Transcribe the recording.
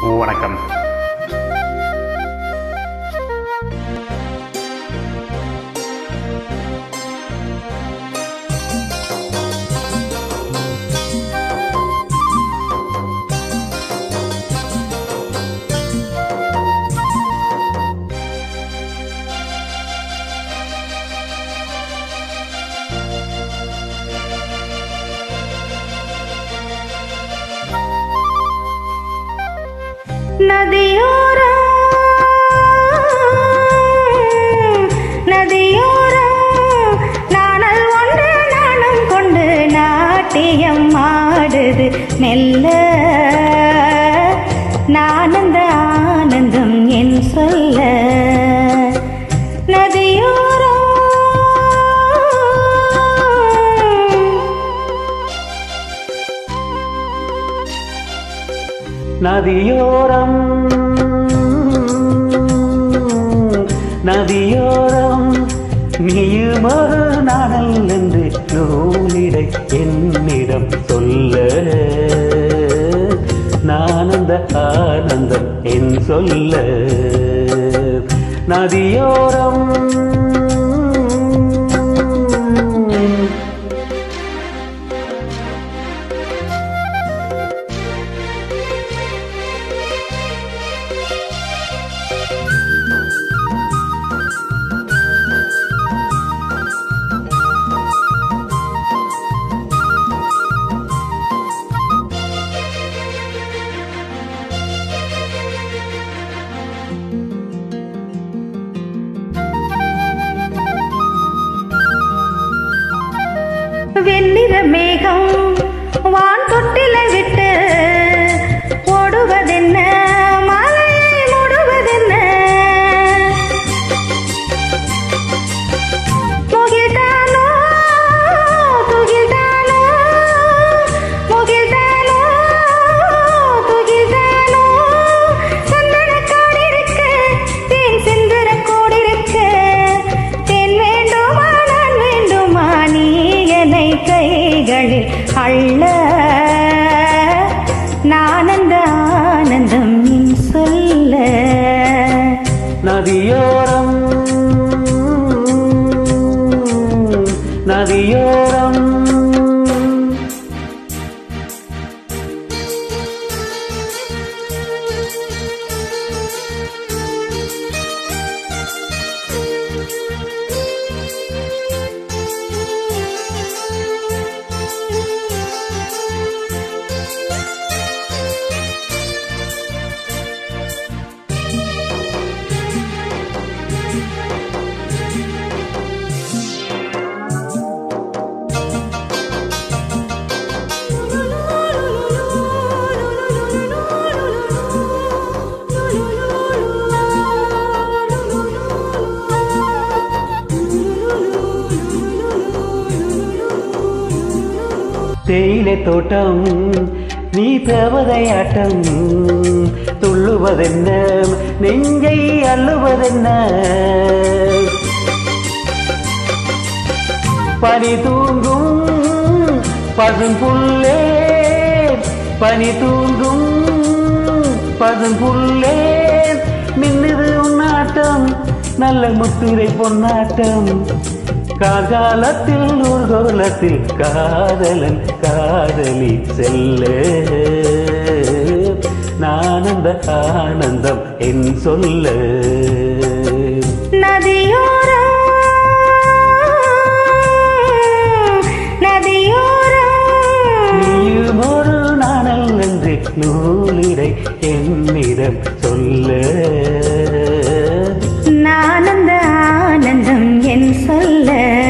வணக்கம் நதியோரம் நதியோரம் நாணல் ஒன்று நாணம் கொண்டு நாட்டியம் ஆடுது மெல்ல நானந்த ஆனந்தம் என் சொல்ல நதியோரம் நதியோரம் நதியோரம் நீயும் ஒரு நாடல் என்று நூலிடை என்னிடம் சொல்ல நானந்த ஆனந்தம் என் சொல்ல நதியோரம் வெண்ணிற மேகம் வான் தொட்டிலை விட்டு ஓடுவதென்ன மலையை மூடுவதென்ன முகில்தானோ துகில்தானோ முகில்தானோ துகில்தானோ சந்தனக்காடு இருக்க தேன் செந்திர கோடிருக்க தேன் வேண்டுமா நான் வேண்டுமா நீ என்னை கைகளில் அள்ள நானந்த ஆனந்தம் நீ சொல்ல நதியோரம் நதியோரம் தேயிலை தோட்டம் நீ தேவதையாட்டம் துள்ளுவதென்ன நெஞ்சை அள்ளுவதென்ன பனி தூங்கும் பசும் புல்லே பனி தூங்கும் பசும் புல்லே மின்னுது உன்னாட்டம் நல்ல முத்திரை பொன்னாட்டம் காகாலத்தில் ஒரு கோலத்தில் காதலன் காதலி செல்ல நானந்த ஆனந்தம் என் சொல்ல நதியோரம் நதியோரம் நீயும் ஒரு நாணல் என்று நூலிடை என்னிடம் சொல்ல நானந்த ஆனந்தம் என் சொல்ல